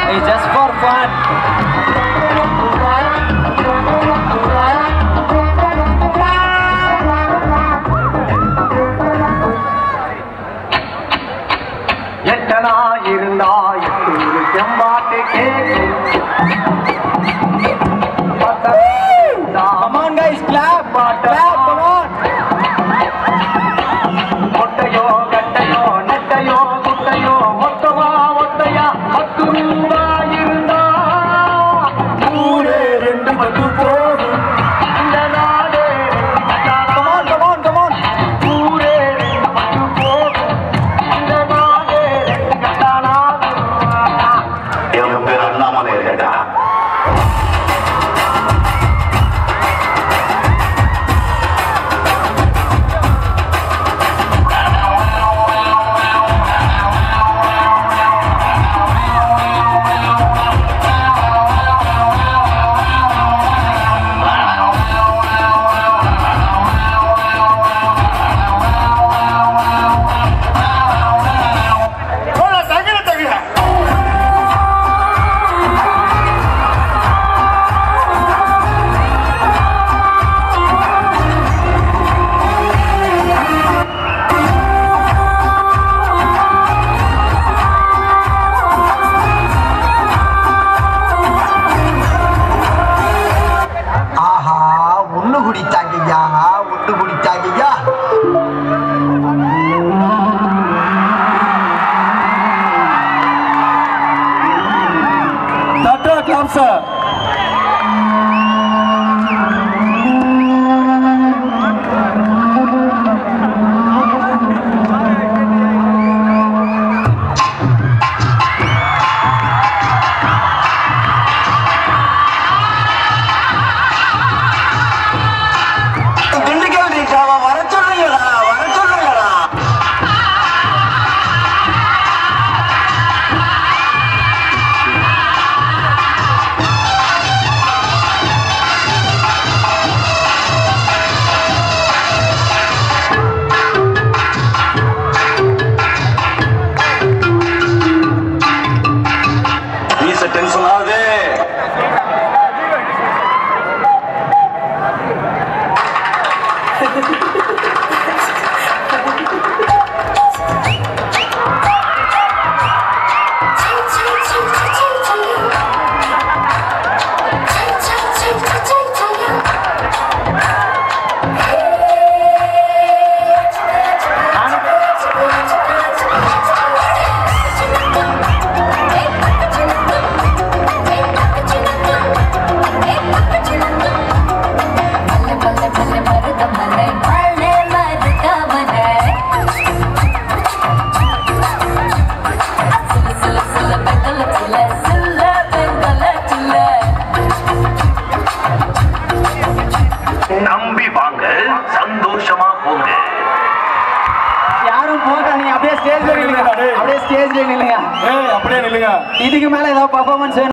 It's just for fun. எட்டனா இருந்தா எட்டு செம்பாட்டு கேட்கும் Come on, guys, clap. Clap, come on. மொட்டையோ கட்டையோ நெட்டையோ குட்டையோ மொத்தமா ஒத்தையா பத்து ரூபாய் இருந்தா ஊரே ரெண்டு பத்து போகும் இந்த நாடே Come on, come on, come on. ஊரே ரெண்டு பத்து போகும் இந்த நாடே ரெண்டு கட்டானாகும் என் பேர் அண்ணாமலை கேட்டா ஆஹா ஒண்ணு குடிச்சாங்கய்யா ஒண்ணு குடிச்சாங்கய்யா Tata, clap, sir. திண்டுக்கல் ரீட்டாவா வர சொல்லுங்கடா வர சொல்லுங்கடா வீச டென்ஷன் ஆகுது நம்பி வாங்க சந்தோஷமா போங்க யாரும் போகாதீங்க அப்படியே ஸ்டேஜ்ல நில்லுங்க அப்படியே ஸ்டேஜ்ல நில்லுங்க ஏய் அப்படியே நில்லுங்க இதுக்கு மேல ஏதாவது பர்ஃபார்மன்ஸ்